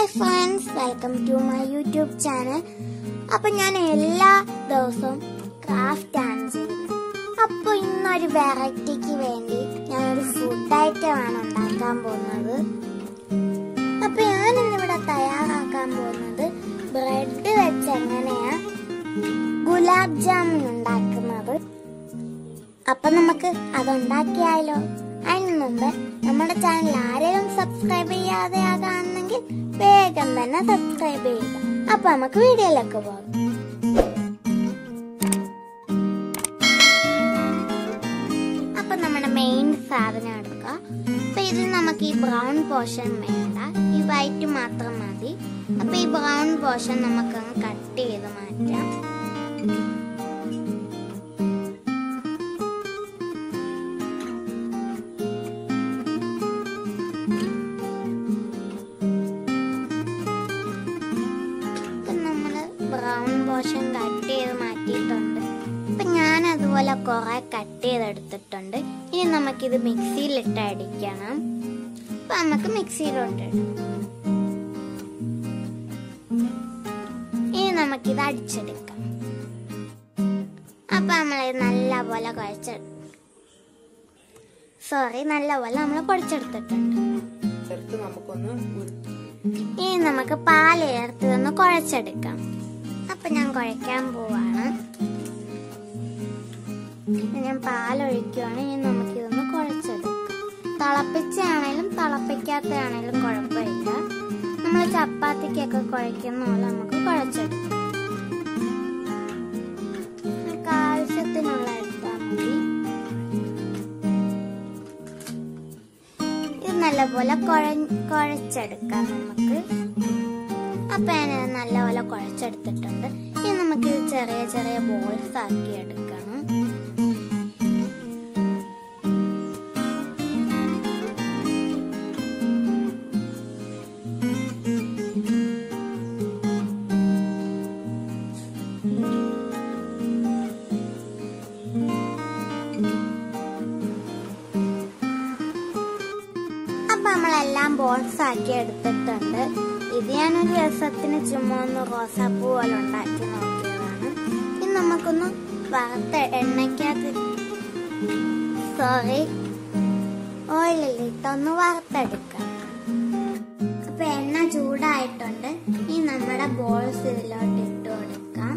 friends welcome to my YouTube channel അപ്പൊ ഞാൻ എല്ലാ ദിവസവും ക്രാഫ്റ്റ് ആണ് ചെയ്യുന്നത് അപ്പൊ ഇന്നൊരു വെറൈറ്റിക്ക് വേണ്ടി ഞാനൊരു ഫുഡ് ഐറ്റമാണ് ഉണ്ടാക്കാൻ പോകുന്നത് അപ്പൊ ഞാൻ ഇന്നിവിടെ തയ്യാറാക്കാൻ പോകുന്നത് ബ്രെഡ് വെച്ച് എങ്ങനെയാ ഗുലാബ് ജാമുൻ ഉണ്ടാക്കുന്നത് അപ്പൊ നമുക്ക് അതുണ്ടാക്കിയാലോ അതിന് മുമ്പ് നമ്മുടെ ചാനൽ ആരെങ്കിലും സബ്സ്ക്രൈബ് ചെയ്യാതെ കാണുന്നെങ്കിൽ വേഗം തന്നെ സബ്സ്ക്രൈബ് ചെയ്യുക അപ്പൊ നമുക്ക് വീഡിയോയിലേക്ക് പോകാം അപ്പൊ നമ്മുടെ മെയിൻ സാധനം എടുക്കുക അപ്പൊ ഇതിൽ നമുക്ക് ഈ ബ്രൗൺ പോർഷൻ വേണ്ട ഈ വൈറ്റ് മാത്രം മതി അപ്പൊ ഈ ബ്രൗൺ പോർഷൻ നമുക്ക് കട്ട് ചെയ്ത് മാറ്റാം നമ്മൾ ബ്രൗൺ പോർഷൻ കട്ട് ചെയ്ത് മാറ്റിയിട്ടുണ്ട് അപ്പൊ ഞാൻ അതുപോലെ കുറെ കട്ട് ചെയ്തെടുത്തിട്ടുണ്ട് ഇനി നമുക്കിത് മിക്സിയിലിട്ട് അടിക്കണം അപ്പൊ നമുക്ക് മിക്സിയിലോട്ട് ഇടാം ഇനി നമുക്കിത് അടിച്ചെടുക്കാം അപ്പൊ നമ്മൾ നല്ലപോലെ കുഴച്ച സോറി നല്ലപോലെ നമ്മൾ പൊടിച്ചെടുത്തിട്ടുണ്ട് ചേർത്ത് നമുക്കൊന്ന് ഉരു- ഇനി നമുക്ക് പാൽ ചേർത്ത് ഒന്ന് കുഴച്ചെടുക്കാം അപ്പൊ ഞാൻ കുഴയ്ക്കാൻ പോവാണ് ഇനി ഞാൻ പാലൊഴിക്കുവാണ് ഇനി നമുക്കിതൊന്ന് കുഴച്ചെടുക്കാം തിളപ്പിച്ചാണേലും തിളപ്പിക്കാത്തയാണേലും കുഴപ്പമില്ല നമ്മൾ ചപ്പാത്തിക്കൊക്കെ കുഴക്കുന്ന പോലെ നമുക്ക് കുഴച്ചെടുക്കാം നമുക്ക് ആവശ്യത്തിനുള്ള എടുത്താൽ മതി ഇത് നല്ലപോലെ കുഴ- കുഴച്ചെടുക്കാം നമുക്ക് അപ്പൊ ഞാൻ നല്ലപോലെ കുഴച്ചെടുത്തിട്ടുണ്ട് ഇനി നമുക്ക് ഇത് ചെറിയ ചെറിയ ബോൾസ് ആക്കി എടുക്കണം അപ്പൊ നമ്മളെല്ലാം ബോൾസ് ആക്കി എടുത്തിട്ടുണ്ട് ഇത് ഞാനൊരു രസത്തിന് ചുമ്മാ ഒന്ന് റോസാപ്പൂ പോലെ ഉണ്ടാക്കി നോക്കിയതാണ് ഇനി നമുക്കൊന്ന് വറുത്ത് എണ്ണയ്ക്കകത്ത് സോറി ഓയിലിട്ടൊന്ന് വറുത്തെടുക്കാം അപ്പൊ എണ്ണ ചൂടായിട്ടുണ്ട് ഇനി നമ്മുടെ ബോൾസ് ഇതിലോട്ട് ഇട്ട് കൊടുക്കാം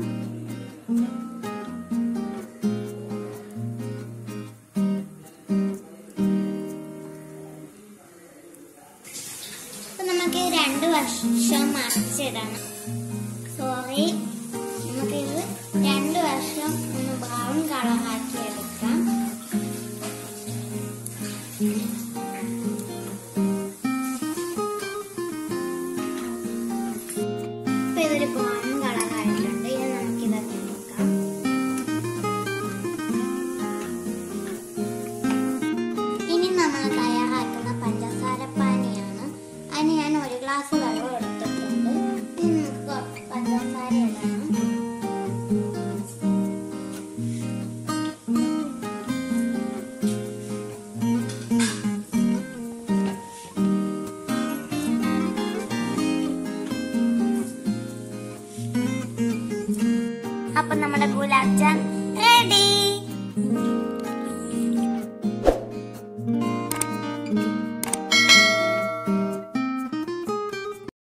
അപ്പൊ നമുക്ക് രണ്ട് വർഷം മറിച്ചിടണം